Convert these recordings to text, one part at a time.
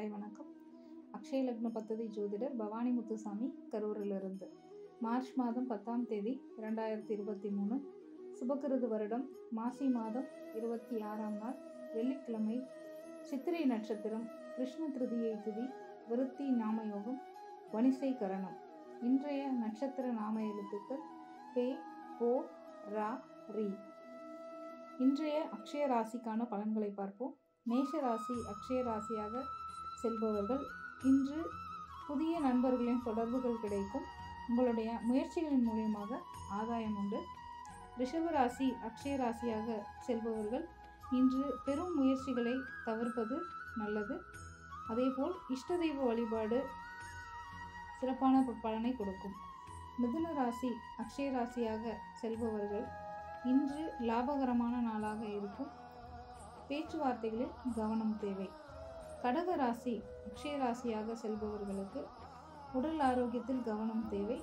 காலை வணக்கம் அக்ஷய லக்ன பத்ததி ஜோதிடர் பவானி முத்துசாமி கரூரிலிருந்து மார்ச் மாதம் பத்தாம் தேதி இரண்டாயிரத்தி இருபத்தி மூணு சுபகிருது வருடம் மாசி மாதம் இருபத்தி ஆறாம் நாள் வெள்ளிக்கிழமை சித்திரை நட்சத்திரம் கிருஷ்ண திருதியை திதி விருத்தி நாமயோகம் வனிசை கரணம் இன்றைய நட்சத்திர நாம எழுத்துக்கள் பே போ ரா ரி இன்றைய அக்ஷய ராசிக்கான பலன்களை பார்ப்போம் மேஷ ராசி அக்ஷய ராசியாக செல்பவர்கள் இன்று புதிய நண்பர்களின் தொடர்புகள் கிடைக்கும் உங்களுடைய முயற்சிகளின் மூலியமாக ஆதாயம் உண்டு ரிஷப ராசி அக்ஷய ராசியாக செல்பவர்கள் இன்று பெரும் முயற்சிகளை தவிர்ப்பது நல்லது அதேபோல் இஷ்ட தெய்வ வழிபாடு சிறப்பான பலனை கொடுக்கும் மிதுன ராசி அக்ஷய ராசியாக செல்பவர்கள் இன்று லாபகரமான நாளாக இருக்கும் பேச்சுவார்த்தைகளில் கவனம் தேவை கடக ராசி அக்ஷய ராசியாக செல்பவர்களுக்கு உடல் ஆரோக்கியத்தில் கவனம் தேவை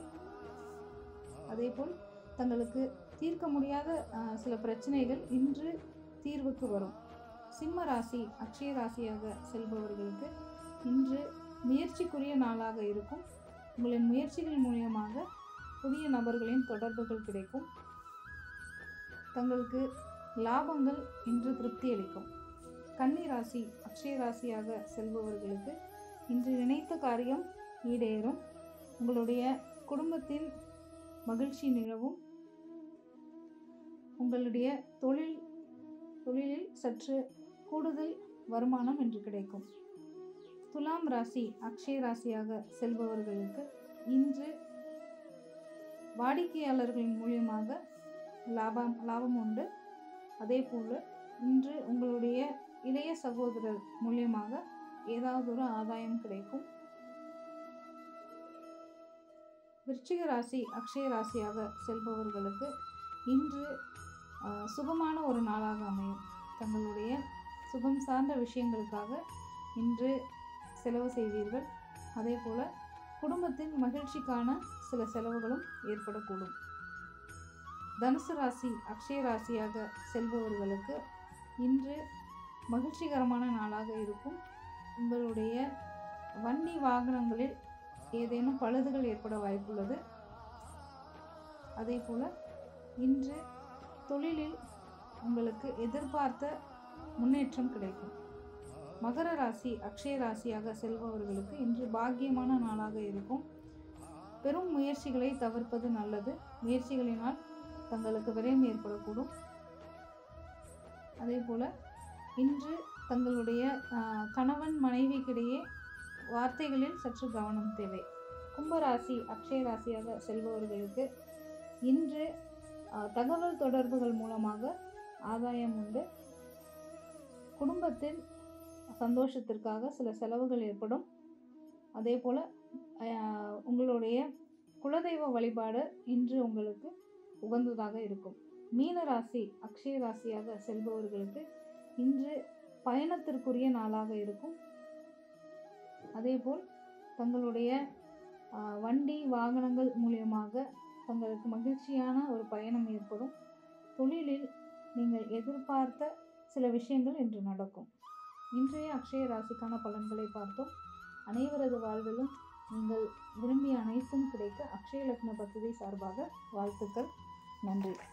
அதேபோல் தங்களுக்கு தீர்க்க முடியாத ஆஹ், சில பிரச்சனைகள் இன்று தீர்வுக்கு வரும் சிம்ம ராசி அக்ஷய ராசியாக செல்பவர்களுக்கு இன்று முயற்சிக்குரிய நாளாக இருக்கும் உங்களின் முயற்சிகள் மூலியமாக புதிய நபர்களின் தொடர்புகள் கிடைக்கும் தங்களுக்கு லாபங்கள் இன்று திருப்தி அளிக்கும் கன்னி ராசி அக்ஷய ராசியாக செல்பவர்களுக்கு இன்று நினைத்த காரியம் ஈடேறும் உங்களுடைய குடும்பத்தில் மகிழ்ச்சி நிலவும் உங்களுடைய தொழில் தொழிலில் சற்று கூடுதல் வருமானம் இன்று கிடைக்கும் துலாம் ராசி அக்ஷய ராசியாக செல்பவர்களுக்கு இன்று வாடிக்கையாளர்களின் மூலியமாக லாபம் லாபம் உண்டு அதே போல் இன்று உங்களுடைய இளைய சகோதரர் மூலியமாக ஏதாவது ஒரு ஆதாயம் கிடைக்கும் விருச்சிக ராசி அக்ஷய ராசியாக செல்பவர்களுக்கு இன்று ஆஹ், சுகமான ஒரு நாளாக அமையும் தங்களுடைய சுகம் சார்ந்த விஷயங்களுக்காக இன்று செலவு செய்வீர்கள் அதே போல் குடும்பத்தின் மகிழ்ச்சிக்கான சில செலவுகளும் ஏற்படக்கூடும் தனுசு ராசி அக்ஷய ராசியாக செல்பவர்களுக்கு இன்று மகிழ்ச்சிகரமான நாளாக இருக்கும் உங்களுடைய வண்டி வாகனங்களில் ஏதேனும் பழுதுகள் ஏற்பட வாய்ப்புள்ளது அதே போல் இன்று தொழிலில் உங்களுக்கு எதிர்பார்த்த முன்னேற்றம் கிடைக்கும் மகர ராசி அக்ஷய ராசியாக செல்பவர்களுக்கு இன்று பாக்கியமான நாளாக இருக்கும் பெரும் முயற்சிகளை தவிர்ப்பது நல்லது முயற்சிகளினால் தங்களுக்கு விரயம் ஏற்படக்கூடும் அதே போல் இன்று தங்களுடைய ஆஹ், கணவன் மனைவிக்கிடையே வார்த்தைகளில் சற்று கவனம் தேவை கும்பராசி அக்ஷய ராசியாக செல்பவர்களுக்கு இன்று ஆஹ், தகவல் தொடர்புகள் மூலமாக ஆதாயம் உண்டு குடும்பத்தில் சந்தோஷத்திற்காக சில செலவுகள் ஏற்படும் அதே போல் உங்களுடைய குலதெய்வ வழிபாடு இன்று உங்களுக்கு உகந்ததாக இருக்கும் மீன ராசி அக்ஷய ராசியாக செல்பவர்களுக்கு இன்று பயணத்திற்குரிய நாளாக இருக்கும் அதேபோல் தங்களுடைய ஆஹ், வண்டி வாகனங்கள் மூலியமாக தங்களுக்கு மகிழ்ச்சியான ஒரு பயணம் ஏற்படும் தொழிலில் நீங்கள் எதிர்பார்த்த சில விஷயங்கள் இன்று நடக்கும் இன்றைய அக்ஷய ராசிக்கான பலன்களை பார்த்தோம் அனைவரது வாழ்விலும் நீங்கள் விரும்பிய அனைத்தும் கிடைக்க அக்ஷய லக்ன பദ്ധதி சார்பாக வாழ்த்துக்கள் நன்றி